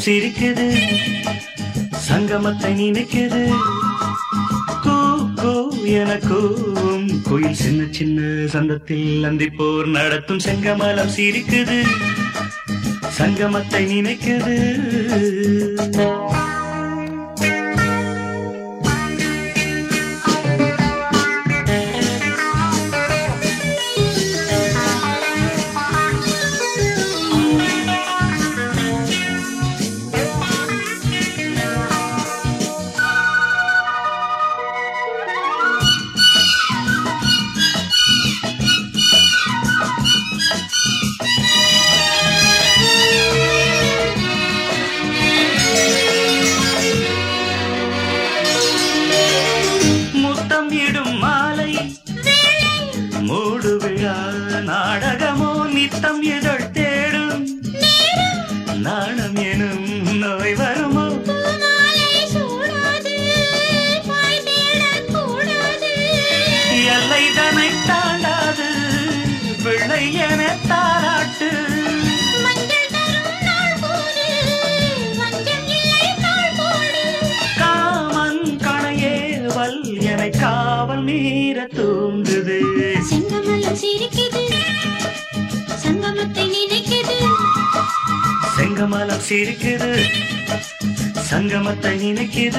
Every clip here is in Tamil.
சிரிக்குது சங்கமத்தை நினைக்குது கூ கூ என கூவும் குயில் சின்ன சின்ன சந்தத்தில் அந்திப்போர் நடத்தும் செங்கமலம் சிரிக்குது சங்கமத்தை நினைக்குது முத்தம் இடும் மாலை மூடு விழா நாடகமோ நித்தம் இதழ் தேடும் நாணம் எனும் நோய் வருமோ பூமாலை சூடாது பாய் தேடக் கூடாது எல்லை தனை தாண்டாது பிள்ளை என தாராட்டு மஞ்சள் தரும் நாள் போது மஞ்சள் இல்லை நாள் போடு காமன் கணையே வல் என காவல் மீற தூண்டுது செங்கமலம் சிரிக்குது சங்கமத்தை நினைக்குது செங்கமலம் சிரிக்குது சங்கமத்தை நினைக்குது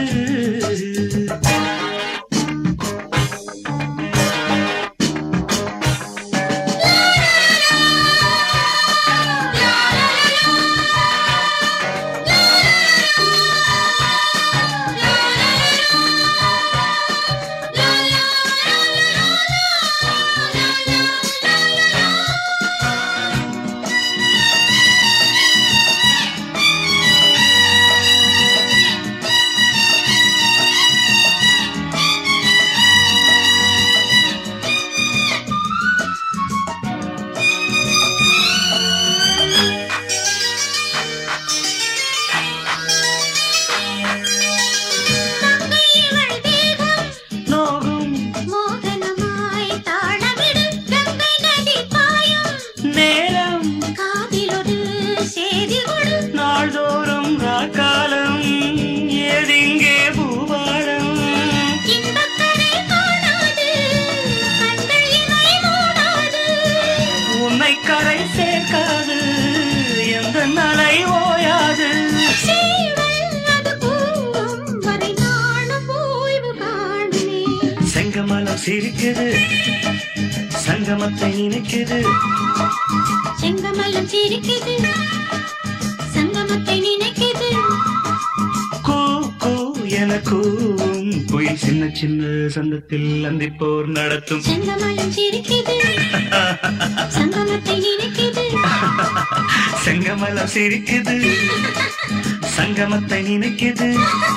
இவள் தேகம் நோகும் மோகனமாய் தாளமிடு கங்கை நதி பாயும் நேரம் காதிலொரு சேதி கொடு நாள்தோறும் ராக்காலம் ஏதிங்கே பூவாழம் இன்பக்கரை காணாது கண்கள் இமை மூடாது உன்னை கரை சேர்க்காது எந்த நலை ஓயாது சேவல் அது கூவும் வரை நானும் ஓய்வு காணுமே செங்கமலம் சிரிக்குது சங்கமத்தை நினைக்குது செங்கமலம் சிரிக்குது சங்கமத்தை நினைக்குது கூ கூ என கூவும் குயில் சின்ன சின்ன சந்தத்தில் அந்திப்போர் நடத்தும் செங்கமலம் சிரிக்குது சங்கமத்தை நினைக்குது செங்கமலம் சிரிக்குது சங்கமத்தை நினைக்குது